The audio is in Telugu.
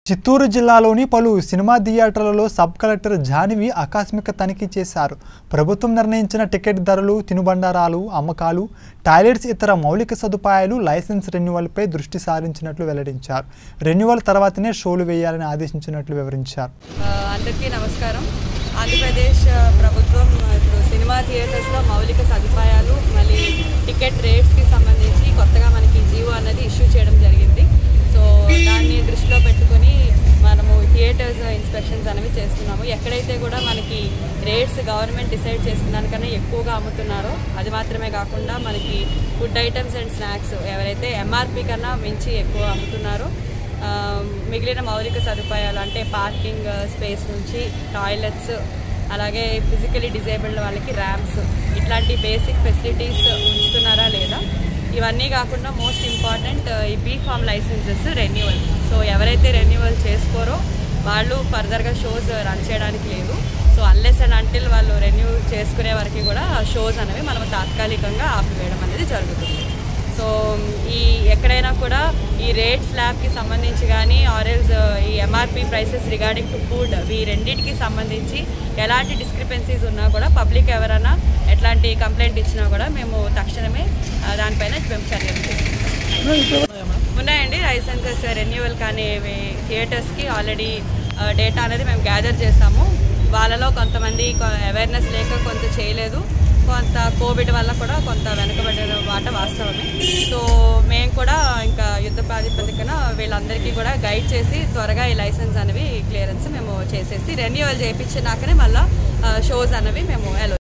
చిత్తూరు జిల్లాలోని పలు సినిమా థియేటర్లలో సబ్ కలెక్టర్ జానివి ఆకస్మిక తనిఖీ చేశారు ప్రభుత్వం నిర్ణయించిన టికెట్ ధరలు తినుబండారాలు అమ్మకాలు టాయిలెట్స్ ఇతర మౌలిక సదుపాయాలు లైసెన్స్ రెన్యువల్పై దృష్టి సారించినట్లు వెల్లడించారు రెన్యువల్ తర్వాతనే షోలు వేయాలని ఆదేశించినట్లు వివరించారు ఆ, అందరికీ నమస్కారం ఆంధ్రప్రదేశ్ ఆ, ప్రభుత్వం ఆ, ఇప్పుడు సినిమా థియేటర్స్లో మౌలిక సదుపాయాలు మళ్ళీ టికెట్ రేట్స్కి సంబంధించి కొత్తగా మనకి జీవో అన్నది ఇష్యూ చేయడం జరిగింది సో దాన్ని దృష్టిలో పెట్టుకొని మనము థియేటర్స్ ఇన్స్పెక్షన్స్ అనేవి చేస్తున్నాము ఎక్కడైతే కూడా మనకి రేట్స్ గవర్నమెంట్ డిసైడ్ చేసిన దానికన్నా ఎక్కువగా అమ్ముతున్నారో అది మాత్రమే కాకుండా మనకి ఫుడ్ ఐటమ్స్ అండ్ స్నాక్స్ ఎవరైతే ఎంఆర్పి కన్నా మించి ఎక్కువ అమ్ముతున్నారో ఆ, మిగిలిన మౌలిక సదుపాయాలు అంటే పార్కింగ్ స్పేస్ నుంచి టాయిలెట్స్ అలాగే ఫిజికలీ డిజేబుల్డ్ వాళ్ళకి ర్యాంప్స్ ఇట్లాంటి బేసిక్ ఫెసిలిటీస్ ఉంచుతున్నారా లేదా ఇవన్నీ కాకుండా మోస్ట్ ఇంపార్టెంట్ ఈ B form licences renewal so ఎవరైతే రెన్యువల్ చేసుకోరో వాళ్ళు ఫర్దర్గా షోస్ రన్ చేయడానికి లేదు సో అన్లెస్ అండ్ అంటిల్ వాళ్ళు రెన్యూ చేసుకునే వరకు కూడా షోస్ అనేవి మనం తాత్కాలికంగా ఆపివేయడం అనేది జరుగుతుంది సో ఈ ఎక్కడైనా కూడా ఈ రేట్ స్లాబ్కి సంబంధించి కానీ ఆర్ఎల్స్ ఈ MRP prices regarding to food ఈ రెండింటికి సంబంధించి ఎలాంటి డిస్క్రిపెన్సీస్ ఉన్నా కూడా పబ్లిక్ ఎవరైనా ఎట్లాంటి కంప్లైంట్ ఇచ్చినా కూడా మేము తక్షణమే ఆ, దానిపైన మేము చర్యలు తీసుకుంటాం ఉన్నాయండి లైసెన్సెస్ రెన్యువల్ కానీ ఇవి థియేటర్స్కి ఆల్రెడీ డేటా అనేది మేము గ్యాదర్ చేస్తాము వాళ్ళలో కొంతమంది అవేర్నెస్ లేక కొంత చేయలేదు కొంత కోవిడ్ వల్ల కూడా కొంత వెనుకబడిన మాట వాస్తవమే సో మేము కూడా ఇంకా యుద్ధ ప్రాతిపదికన వీళ్ళందరికీ కూడా గైడ్ చేసి త్వరగా ఈ లైసెన్స్ అనేవి క్లియరెన్స్ మేము చేసేసి రెన్యువల్ చేయించినాకనే మళ్ళీ షోస్ అనేవి మేము అలో